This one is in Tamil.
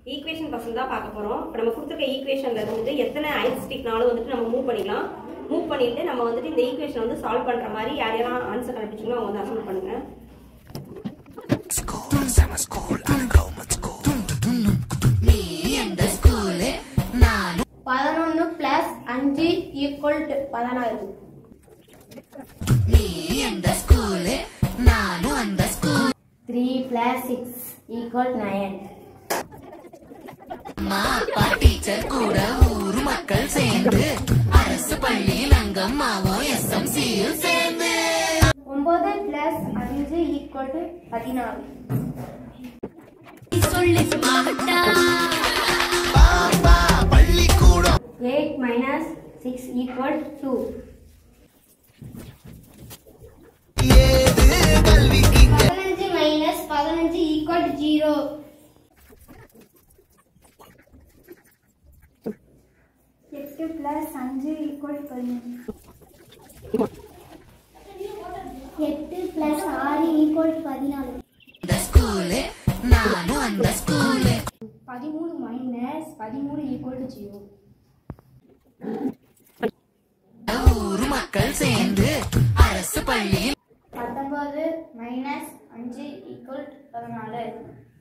ஈக்குவேஷன் பர்சன் தான் பார்க்க போகிறோம் இப்போ நம்ம கொடுத்துருக்க ஈக்குவேஷனில் வந்துட்டு எத்தனை ஐஸ் ஸ்டிக்னாலும் வந்துட்டு நம்ம மூவ் பண்ணிக்கலாம் மூவ் பண்ணிட்டு நம்ம வந்துட்டு இந்த ஈக்குவேஷன் வந்து சால்வ் பண்ணுற மாதிரி யார் யாரெல்லாம் ஆன்சர் கண்டுபிடிச்சிங்களோ அவங்க வந்து அசல் பண்ணுங்க School, summer school, I'm going to school. நீ எந்த ஸ்கூலு நானும் பதினொன்று பிளஸ் அஞ்சு ஈக்குவல் டு பதினாறு நீ எந்த ஸ்கூலு நானும் அந்த school three plus six equal nine அம்மா அப்பா டீச்சர் கூட ஊர் மக்கள் சேர்ந்து அரசு பள்ளியில் அங்கம்மாவும் எஸ்எம்சியும் சேர்ந்து ஒன்பது பிளஸ் அஞ்சு ஈக்குவல் டு பதினாறு சொல்லி மாட்டா பாப்பா பள்ளிக்கூடம் eight minus six equal two ஏது கல்விக்கு பதினஞ்சு மைனஸ் பதினஞ்சு ஈக்குவல் ஜீரோ எட்டு பிளஸ் அஞ்சு ஈக்குவல் பதினஞ்சு எட்டு பிளஸ் ஆறு ஈக்குவல் பதினாலு இந்த ஸ்கூலு நானும் அந்த ஸ்கூலு பதிமூணு மைனஸ் பதிமூணு ஈக்குவல் டு ஜீரோ ஊர் மக்கள் சேர்ந்து அரசு பள்ளியில் பத்தொன்பது மைனஸ் அஞ்சு ஈக்குவல் பதினாலு